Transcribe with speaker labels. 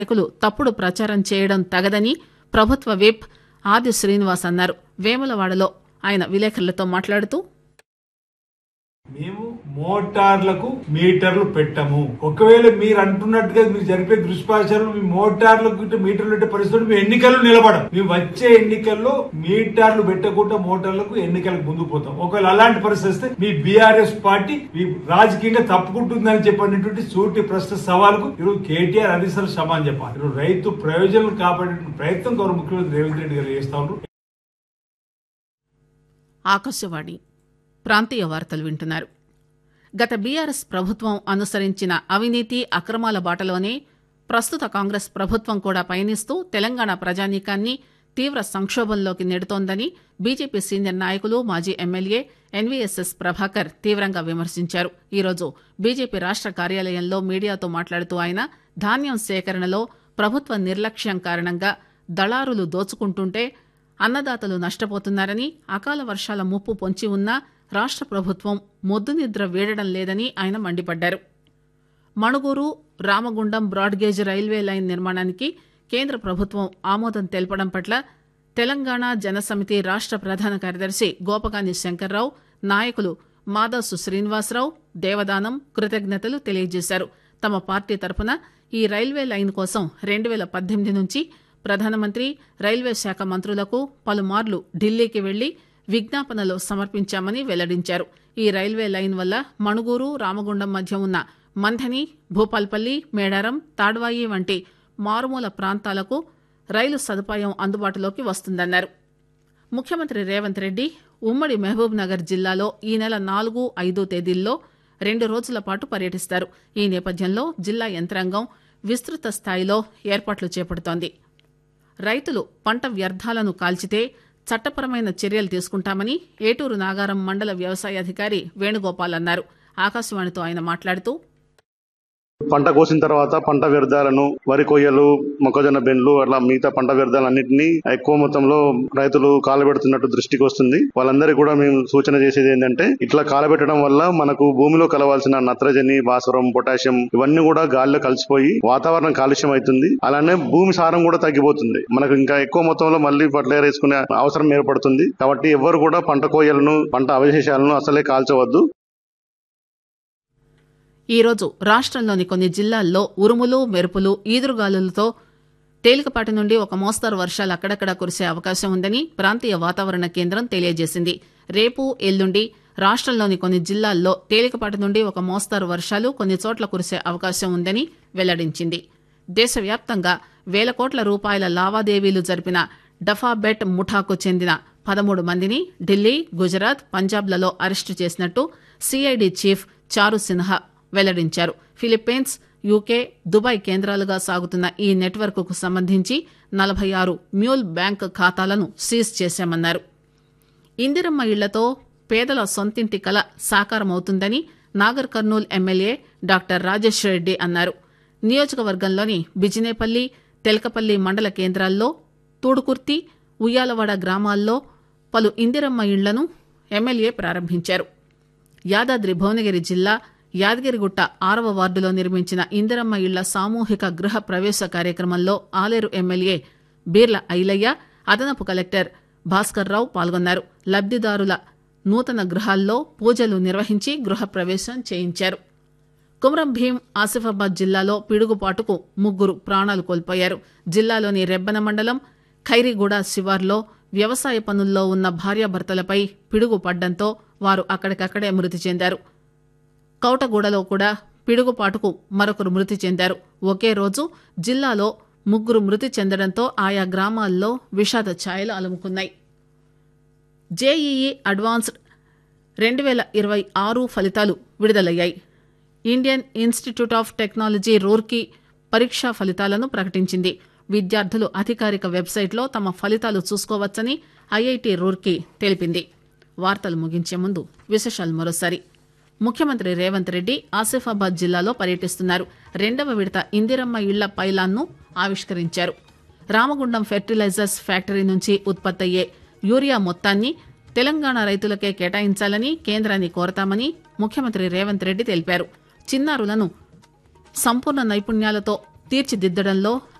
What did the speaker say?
Speaker 1: నాయకులు తప్పుడు ప్రచారం చేయడం తగదని ప్రభుత్వ విప్ ఆది శ్రీనివాస్ అన్నారు వేములవాడలో ఆయన విలేకరులతో మాట్లాడుతూ
Speaker 2: మేము మోటార్లకు మీటర్లు పెట్టము ఒకవేళ మీరు అంటున్నట్టుగా మీరు జరిపే దుష్పాచారం మీ మోటార్లకు ఇటు మీటర్లు పెట్టే పరిస్థితులు మీ ఎన్నికల్లో నిలబడం మేము వచ్చే ఎన్నికల్లో మీటర్లు పెట్టకుండా మోటార్లకు ఎన్నికలకు ముందుకు పోతాం ఒకవేళ అలాంటి పరిస్థితి వస్తే మీ బీఆర్ఎస్ పార్టీ మీ రాజకీయంగా తప్పుకుంటుందని చెప్పినటువంటి సూటి ప్రశ్న సవాలుకు ఈరోజు కేటీఆర్ అధిసలు సమాన్ చెప్పాలి ఈరోజు రైతు ప్రయోజనాలు కాపాడే ప్రయత్నం గౌరవ ముఖ్యమంత్రి రేవంత్ రెడ్డి గారు చేస్తా ఉన్నారు
Speaker 1: ఆకాశవాణి ప్రాంతీయ వార్తలు వింటున్నారు గత బీఆర్ఎస్ ప్రభుత్వం అనుసరించిన అవినీతి అక్రమాల బాటలోనే ప్రస్తుత కాంగ్రెస్ ప్రభుత్వం కూడా పయనిస్తూ తెలంగాణ ప్రజానీకాన్ని తీవ్ర సంక్షోభంలోకి నెడుతోందని బీజేపీ సీనియర్ నాయకులు మాజీ ఎమ్మెల్యే ఎన్వీఎస్ఎస్ ప్రభాకర్ తీవ్రంగా విమర్శించారు ఈరోజు బీజేపీ రాష్ట కార్యాలయంలో మీడియాతో మాట్లాడుతూ ఆయన ధాన్యం సేకరణలో ప్రభుత్వ నిర్లక్ష్యం కారణంగా దళారులు దోచుకుంటుంటే అన్నదాతలు నష్టపోతున్నారని అకాల వర్షాల ముప్పు పొంచి ఉన్నా రాష్ట ప్రభుత్వం మొద్దు నిద్ర వీడడం లేదని ఆయన మండిపడ్డారు Manuguru Ramagundam broad gauge railway line నిర్మాణానికి కేంద్ర ప్రభుత్వం ఆమోదం తెలపడం పట్ల తెలంగాణ జనసమితి రాష్ట ప్రధాన కార్యదర్శి గోపగాని శంకర్రావు నాయకులు మాదాసు శ్రీనివాసరావు దేవదానం కృతజ్ఞతలు తెలియజేశారు తమ పార్టీ తరఫున ఈ రైల్వే లైన్ కోసం రెండు వేల పద్దెనిమిది నుంచి ప్రధానమంత్రి రైల్వే శాఖ మంత్రులకు పలుమార్లు ఢిల్లీకి వెళ్లి విజ్ఞాపనలు సమర్పించామని వెల్లడించారు ఈ రైల్వే లైన్ వల్ల మణుగూరు రామగుండం మధ్య ఉన్న మంథని భూపాల్పల్లి మేడారం తాడ్వాయి వంటి మారుమూల ప్రాంతాలకు రైలు సదుపాయం అందుబాటులోకి వస్తుందన్నారు ముఖ్యమంత్రి రేవంత్ రెడ్డి ఉమ్మడి మహబూబ్ నగర్ జిల్లాలో ఈ నెల నాలుగు ఐదు తేదీల్లో రెండు రోజుల పాటు పర్యటిస్తారు ఈ నేపథ్యంలో జిల్లా యంత్రాంగం విస్తృత స్థాయిలో ఏర్పాట్లు చేపడుతోంది రైతులు పంట వ్యర్థాలను కాల్చితే చట్టపరమైన చర్యలు తీసుకుంటామని ఏటూరు నాగారం మండల వ్యవసాయ అధికారి వేణుగోపాల్ అన్నారు ఆకాశవాణితో ఆయన మాట్లాడుతూ
Speaker 3: పంట కోసిన తర్వాత పంట వ్యర్థాలను వరి కొయ్యలు మొక్కజొన్న బెండ్లు అట్లా మిగతా పంట వ్యర్థాలన్నింటినీ ఎక్కువ మొత్తంలో రైతులు కాలబెడుతున్నట్టు దృష్టికి వస్తుంది వాళ్ళందరికీ కూడా మేము సూచన చేసేది ఏంటంటే ఇట్లా కాలబెట్టడం వల్ల మనకు భూమిలో కలవాల్సిన నత్రజని భాస్వరం పొటాషియం ఇవన్నీ కూడా గాలిలో కలిసిపోయి వాతావరణం కాలుష్యం అవుతుంది అలానే భూమి సారం కూడా తగ్గిపోతుంది మనకు ఇంకా ఎక్కువ మొత్తంలో మళ్ళీ ఫర్టిలైజర్ వేసుకునే అవసరం ఏర్పడుతుంది కాబట్టి ఎవరు కూడా పంట కోయలను పంట అవశేషాలను అసలే కాల్చవద్దు
Speaker 1: ఈరోజు రాష్ట్రంలోని కొన్ని జిల్లాల్లో ఉరుములు మెరుపులు ఈదురుగాలులతో తేలికపాటి నుండి ఒక మోస్తరు వర్షాలు అక్కడక్కడ కురిసే అవకాశం ఉందని ప్రాంతీయ వాతావరణ కేంద్రం తెలియజేసింది రేపు ఎల్లుండి రాష్ట్రంలోని కొన్ని జిల్లాల్లో తేలికపాటి నుండి ఒక మోస్తరు వర్షాలు కొన్ని చోట్ల కురిసే అవకాశం ఉందని వెల్లడించింది దేశవ్యాప్తంగా వేల కోట్ల రూపాయల లావాదేవీలు జరిపిన డఫాబెట్ ముఠాకు చెందిన పదమూడు మందిని ఢిల్లీ గుజరాత్ పంజాబ్లలో అరెస్టు చేసినట్టు సిఐడి చీఫ్ చారు సిన్హా వెల్లడించారు ఫిలిప్పీన్స్ యూకే దుబాయ్ కేంద్రాలుగా సాగుతున్న ఈ నెట్వర్క్కు సంబంధించి నలభై ఆరు మ్యూల్ బ్యాంక్ ఖాతాలను సీజ్ చేశామన్నారు ఇందిరమ్మ ఇళ్లతో పేదల సొంతింటి కల సాకారమవుతుందని నాగర్ కర్నూల్ ఎమ్మెల్యే డాక్టర్ రాజేష్ రెడ్డి అన్నారు నియోజకవర్గంలోని బిజినేపల్లి తెలకపల్లి మండల కేంద్రాల్లో తూడుకుర్తి ఉయ్యాలవాడ గ్రామాల్లో పలు ఇందిరమ్మ ఇళ్లను ఎమ్మెల్యే ప్రారంభించారు యాదాద్రి భువనగిరి జిల్లా యాదగిరిగుట్ట ఆరవ వార్డులో నిర్మించిన ఇందిరమ్మ ఇళ్ల సామూహిక గృహ ప్రవేశ కార్యక్రమంలో ఆలేరు ఎమ్మెల్యే బీర్ల ఐలయ్య అదనపు కలెక్టర్ భాస్కర్ రావు పాల్గొన్నారు లబ్దిదారుల నూతన గృహాల్లో పూజలు నిర్వహించి గృహ ప్రవేశం చేయించారు కుమరం భీం ఆసిఫాబాద్ జిల్లాలో పిడుగుపాటుకు ముగ్గురు ప్రాణాలు కోల్పోయారు జిల్లాలోని రెబ్బన మండలం ఖైరీగూడ శివార్లో వ్యవసాయ పనుల్లో ఉన్న భార్యాభర్తలపై పిడుగు పడ్డంతో వారు అక్కడికక్కడే మృతి చెందారు కౌటగూడలో కూడా పిడుగుపాటుకు మరొకరు మృతి చెందారు ఒకే రోజు జిల్లాలో ముగ్గురు మృతి చెందడంతో ఆయా గ్రామాల్లో విషాద ఛాయలు అలుముకున్నాయి జేఈఈ అడ్వాన్స్డ్ రెండు వేల ఇరవై ఆరు ఫలితాలు విడుదలయ్యాయి Indian institute of technology Roorkee పరీక్షా ఫలితాలను ప్రకటించింది విద్యార్థులు అధికారిక వెబ్సైట్లో తమ ఫలితాలు చూసుకోవచ్చని ఐఐటి రూర్కీ తెలిపింది వార్తలు ముగించే ముందు విశేషాలు మరోసారి ముఖ్యమంత్రి రేవంత్ రెడ్డి ఆసిఫాబాద్ జిల్లాలో పర్యటిస్తున్నారు రెండవ విడత ఇందిరమ్మ ఇళ్ల పైలాన్ను ఆవిష్కరించారు రామగుండం ఫెర్టిలైజర్స్ ఫ్యాక్టరీ నుంచి ఉత్పత్తయ్యే యూరియా మొత్తాన్ని తెలంగాణ రైతులకే కేటాయించాలని కేంద్రాన్ని కోరతామని ముఖ్యమంత్రి రేవంత్ రెడ్డి తెలిపారు చిన్నారులను సంపూర్ణ నైపుణ్యాలతో తీర్చిదిద్దడంలో